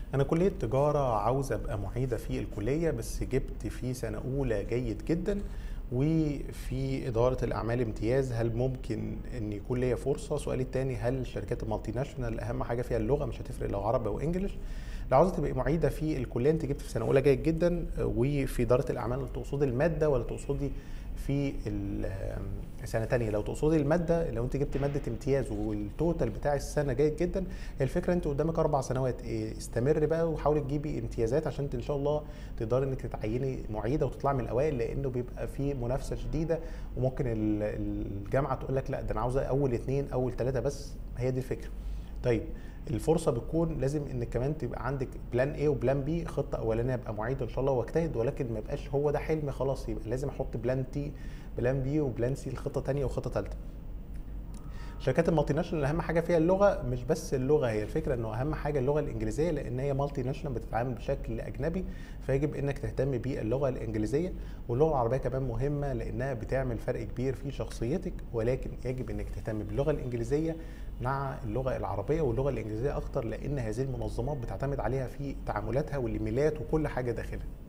انا كليه تجاره عاوز ابقى معيده في الكليه بس جبت في سنه اولى جيد جدا وفي اداره الاعمال امتياز هل ممكن ان يكون ليا فرصه سؤالي الثاني هل الشركات المالتي ناشونال اهم حاجه فيها اللغه مش هتفرق لو عربي او انجلش لو عاوزه تبقي معيده في الكليه انت جبت في سنه اولى جيد جدا وفي اداره الاعمال تقصدي الماده ولا تقصدي في سنه تانية لو تقصدي الماده لو انت جبت ماده امتياز والتوتال بتاع السنه جيد جدا هي الفكره انت قدامك اربع سنوات إيه استمر بقى وحاولي تجيبي امتيازات عشان انت ان شاء الله تقدري انك تتعيني معيده وتطلعي من الاوائل لانه بيبقى في منافسه شديده وممكن الجامعه تقول لك لا ده انا عاوزه اول اثنين اول ثلاثه بس هي دي الفكره طيب الفرصه بتكون لازم ان كمان تبقى عندك بلان ايه وبلان بي خطه اولانيه ابقى معيد ان شاء الله واجتهد ولكن ما يبقاش هو ده حلمي خلاص يبقى لازم احط بلان تي بلان بي وبلان سي لخطه ثانيه وخطه ثالثه شركات المالتي ناشونال اهم حاجه فيها اللغه مش بس اللغه هي الفكره انه اهم حاجه اللغه الانجليزيه لان هي مالتي ناشونال بتتعامل بشكل اجنبي فيجب انك تهتم باللغه الانجليزيه واللغه العربيه كمان مهمه لانها بتعمل فرق كبير في شخصيتك ولكن يجب انك تهتم باللغه الانجليزيه مع اللغه العربيه واللغه الانجليزيه اكتر لان هذه المنظمات بتعتمد عليها في تعاملاتها والايميلات وكل حاجه داخلها